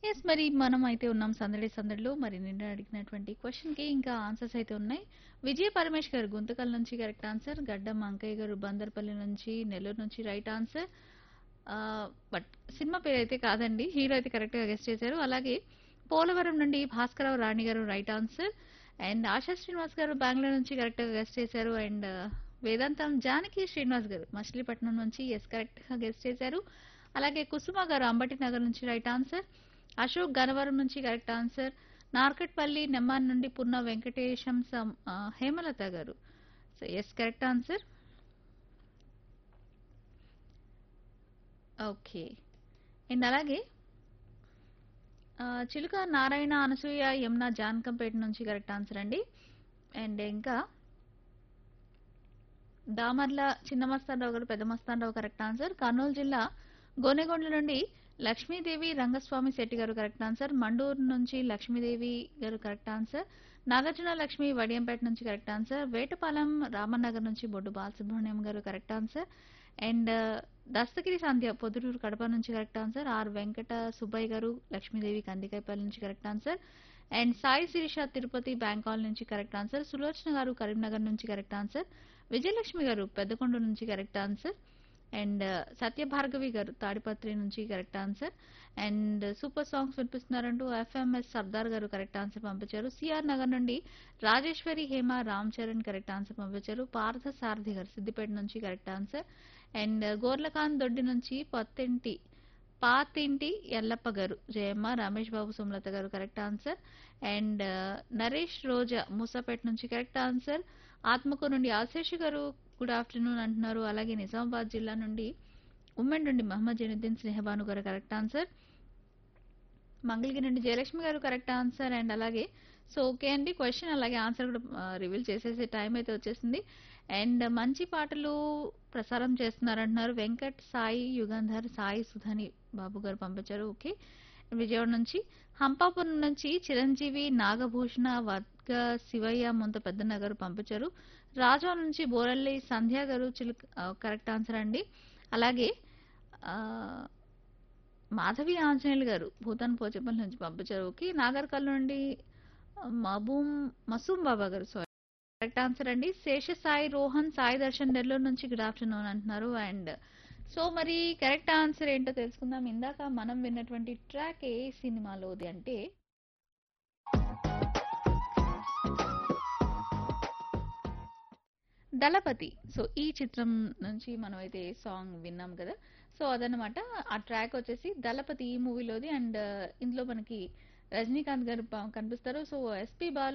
yes మరి మనం అయితే ఉన్నాం సందడి సందడిలో మరి నిన్న అడిగినటువంటి క్వశ్చన్ కి ఇంకా ఆన్సర్స్ అయితే ఉన్నాయి విజయ పరమేష్ గారు గుంతకల్ నుంచి కరెక్ట్ ఆన్సర్ గడ్డం అంకయ్య గారు బందర్పల్లి నుంచి నెల్లూరు నుంచి రైట్ ఆన్సర్ బట్ సినిమా పేరు అయితే కాదండి హీరో అయితే కరెక్ట్ గా గెస్ట్ చేశారు అలాగే పోలవరం నుండి Bhaskararao Rani garu right answer and Asha Srinivas garu Bengaluru నుంచి కరెక్ట్ గా గెస్ట్ చేశారు అండ్ వేదాంతం జానకి శ్రీనివాస్ గారు మచిలీపట్నం నుంచి ఎస్ కరెక్ట్ గా గెస్ట్ చేశారు అలాగే కుసుమ గారు అంబటి నగర్ నుంచి రైట్ ఆన్సర్ అశోక్ గనవరం నుంచి కరెక్ట్ ఆన్సర్ నార్కట్పల్లి నెమ్మాన్ నుండి పున్న వెంకటేశం సం- ఆ, Hemalatha garu so S correct answer okay and అలాగే ఆ, చిలుక నారాయణ అనసూయ యమున జానకంపేట నుంచి కరెక్ట్ ఆన్సర్ అండి అండ్ ఇంకా దామర్ల చిన్న మస్తానరావు గారు పెద్ద మస్తానరావు కరెక్ట్ ఆన్సర్ కర్నూలు జిల్లా గోనెగొండ్ల నుండి లక్ష్మీదేవి రంగస్వామి శెట్టి గారు కరెక్ట్ ఆన్సర్ మండూరు నుంచి లక్ష్మీదేవి గారు కరెక్ట్ ఆన్సర్ నాగార్జున లక్ష్మి వడియంపేట నుంచి కరెక్ట్ ఆన్సర్ వేటపాలెం రామనగర్ నుంచి Boddu Balasubrahmanyam garu correct answer and Dastagiri Sandhya Proddatur Kadapa నుంచి correct answer R Venkata Subbaiah garu Lakshmidevi Kandikayapalli నుంచి correct answer and Sai Sireesha Tirupati Bankal నుంచి కరెక్ట్ ఆన్సర్ సులోచన గారు కరీంనగర్ నుంచి కరెక్ట్ ఆన్సర్ విజయలక్ష్మి గారు పెద్దకొండ నుంచి correct answer and Satya Bhargavi garu Tadipatri నుంచి correct answer and super songs వినిపిస్తున్నారంటూ F M S Sardar garu correct answer పంపించారు సిఆర్ నగర్ నుండి రాజేశ్వరి హేమ రామ్ చరణ్ కరెక్ట్ ఆన్సర్ పంపించారు పార్థ సారథి గారు సిద్దిపేట నుంచి కరెక్ట్ ఆన్సర్ అండ్ గోర్లకాంత్ దొడ్డి నుంచి పొత్తింటి పాతింటి ఎల్లప్ప గారు Jayamma Ramesh Babu Sumalatha garu correct answer and Naresh Roja Moosapet నుంచి కరెక్ట్ ఆన్సర్ ఆత్మకూరు నుండి ఆశేష్ గారు గుడ్ ఆఫ్టర్నూన్ అంటున్నారు అలాగే నిజామాబాద్ జిల్లా నుండి ఉమ్మెన్ నుండి మహమ్మద్ జైనుద్దీన్ స్నేహబాను గారు కరెక్ట్ ఆన్సర్ మంగళగిరి నుండి Jayalakshmi garu correct answer and అలాగే సో ఓకే అండి క్వశ్చన్ అలాగే ఆన్సర్ కూడా రివీల్ చేసేసే టైం అయితే వచ్చేసింది అండ్ మంచి పాటలు ప్రసారం చేస్తున్నారంటున్నారు వెంకట్ సాయి యుగంధర్ సాయి సుధని బాబు గారు పంపించారు ఓకే విజయవాడ నుంచి హంపాపురం నుంచి చిరంజీవి నాగభూషణ వర్గ శివయ్య ముంత పెద్దన్న గారు పంపించారు రాజా నుంచి బోరల్లి సంధ్య గారు చిలుక కరెక్ట్ ఆన్సర్ అండి అలాగే ఆ, మాధవి ఆంజనేయులు గారు భూతాన్ పోచపల్లి నుంచి పంపించారు ఓకే నాగర్కల్ నుండి మబూమ్ మసూమ్ బాబా గారు సారీ కరెక్ట్ ఆన్సర్ అండి శేష సాయి రోహన్ సాయి దర్శన్ నెల్లూరు నుంచి గుడ్ ఆఫ్టర్నూన్ అంటున్నారు అండ్ సో మరి కరెక్ట్ ఆన్సర్ ఏంటో తెలుసుకుందాం ఇందాక మనం విన్నటువంటి ట్రాక్ ఏ సినిమాలోది అంటే దళపతి సో ఈ చిత్రం నుంచి మనం అయితే సాంగ్ విన్నాం కదా సో అదనమాట ఆ ట్రాక్ వచ్చేసి దళపతి ఈ మూవీలోది అండ్ ఇందులో మనకి రజనీకాంత్ గారు ప- కనిపిస్తారు సో ఎస్పి బాలు